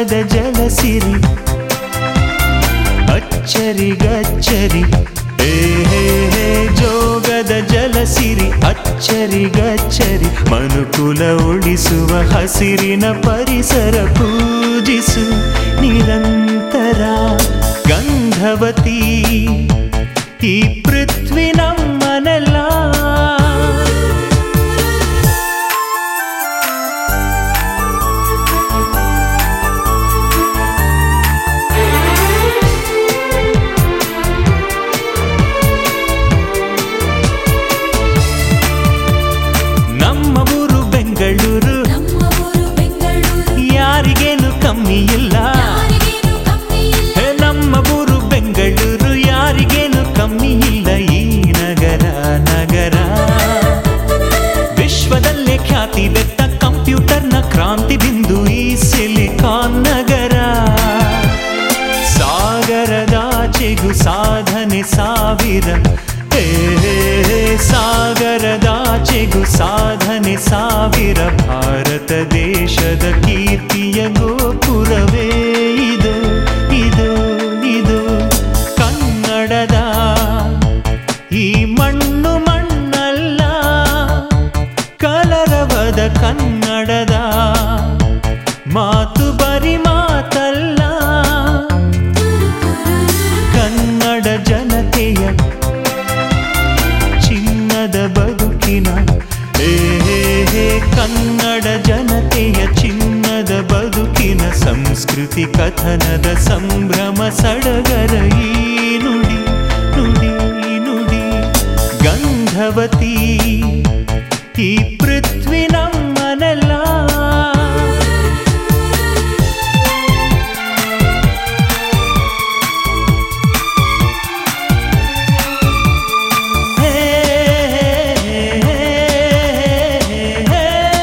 ಜೋಗದ ಜಲಸಿರಿ ಅಚ್ಚರಿ ಗಚ್ಚರಿ ಹೇ ಹೇ ಹೇ ಜೋಗದ ಜಲಸಿರಿ ಅಚ್ಚರಿ ಗಚ್ಚರಿ ಮನುಕುಲ ಉಳಿಸುವ ಹಸಿರಿನ ಪರಿಸರ ಪೂಜಿಸು ನಿರಂತರ ಗಂಧವತಿ ಈ ಪೃಥ್ವಿ ನಮ್ಮನೆಲ್ಲ ನಮ್ಮ ಊರು ಬೆಂಗಳೂರು ನಮ್ಮ ಊರು ಬೆಂಗಳೂರು ಯಾರಿಗೇನು ಕಮ್ಮಿ ಇಲ್ಲ ಯಾರಿಗೇನು ಕಮ್ಮಿ ಇಲ್ಲ ಹೇ ನಮ್ಮ ಊರು ಬೆಂಗಳೂರು ಯಾರಿಗೇನು ಕಮ್ಮಿ ಇಲ್ಲ ಈ ನಗರ ನಗರ ವಿಶ್ವದಲ್ಲೇ ಖ್ಯಾತಿ ಬೆತ್ತ ಕಂಪ್ಯೂಟರ್ನ ಕ್ರಾಂತಿ ಬಿಂದು ಈ ಸಿಲಿಕಾನ್ ನಗರ ಸಾಗರದಾಚೆಗೂ ಸಾಧನೆ ಸಾವಿರ ಹೇ ಹೇ, ಹೇ, ಸಾಗರದಾಚೆಗೂ ಸಾಧನೆ ಸಾವಿರ ಭಾರತ ದೇಶದ ಕೀರ್ತಿಯ ಗೋಪುರವೇ ಇದು ಇದು ಇದು ಕನ್ನಡದ ಈ ಮಣ್ಣು ಮಣ್ಣಲ್ಲ ಕಲರವದ ಕನ್ನಡದ ಮಾತು ಬರಿ ಮಾತಲ್ಲ ಕನ್ನಡ ಜನತೆಯ ಚಿನ್ನದ ಬದುಕಿನ ಹೇ ಹೇ ಹೇ ಕನ್ನಡ ಜನತೆಯ ಚಿನ್ನದ ಬದುಕಿನ ಸಂಸ್ಕೃತಿ ಕಥನದ ಸಂಭ್ರಮ ಸಡಗರ ಈ ನುಡಿ ನುಡಿ ನುಡಿ ಗಂಧವತಿ ಈ ಪೃಥ್ವಿ ನಮ್ಮನೆಲ್ಲ ಹೇ, ಹೇ, ಹೇ, ಹೇ,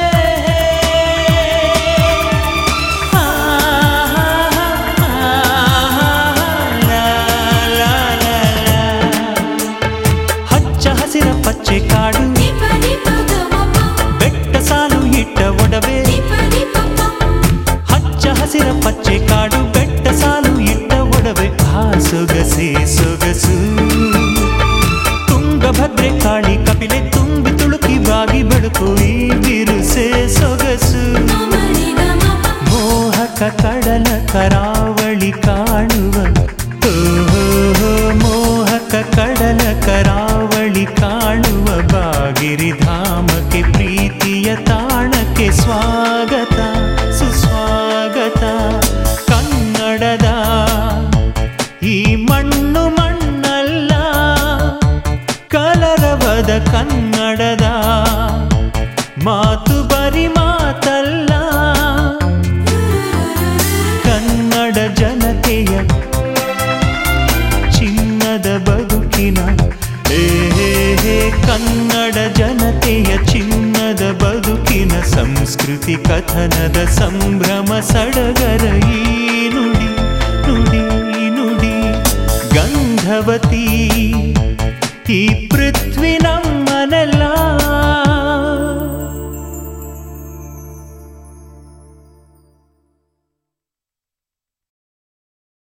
ಆ, ಆ, ಲಾ, ಲಾ, ಲಾ, ಲಾ. ಹಚ್ಚ ಹಸಿರ ಪಚ್ಚೆ ಕಾಡು ನಿಪ ನಿಪ ಗಮಪ ಬೆಟ್ಟ ಸಾಲು ಇಟ್ಟ ಒಡವೆ ನಿಪ ನಿಪ ಹಚ್ಚ ಹಸಿರ ಪಚ್ಚೆ ಕಾಡು ಬೆಟ್ಟ ಸಾಲು ಇಟ್ಟ ಒಡವೆ ಆ ಸೊಗಸೆ ಸೊಗಸು ತುಂಗಭದ್ರೆ ಕಾಳಿ ಕಪಿಲೆ ತುಂಬಿ ತುಳುಕಿ ಬಾಗಿ ಬೆಳಕು ಈ ಬಿರುಸೆ ಸೊಗಸು ಮಮರಿ ಗಮಪ ಮೋಹಕ ಕಡಲ ಕರಾವಳಿ ಕಾಣುವ ಓಹೋ, ಮೋಹಕ ಕಡಲ ಕರಾವಳಿ ಕಾಣುವ ಬಾಗಿರಿ ಧಾಮಕ್ಕೆ ಪ್ರೀತಿಯ ತಾಣಕ್ಕೆ ಸ್ವಾಗತ ಸುಸ್ವಾಗತ ಕನ್ನಡದ ಈ ಮಣ್ಣು ಮಣ್ಣಲ್ಲ ಕಲರವದ ಕನ್ನಡದ ಮಾತು ಬರಿ ಮಾತಲ್ಲ ಕನ್ನಡ ಜನತೆಯ ಚಿನ್ನದ ಬದುಕಿನ ಹೇ ಹೇ ಹೇ ಕನ್ನಡ ಜನತೆಯ ಚಿನ್ನದ ಬದುಕಿನ ಸಂಸ್ಕೃತಿ ಕಥನದ ಸಂಭ್ರಮ ಸಡಗರ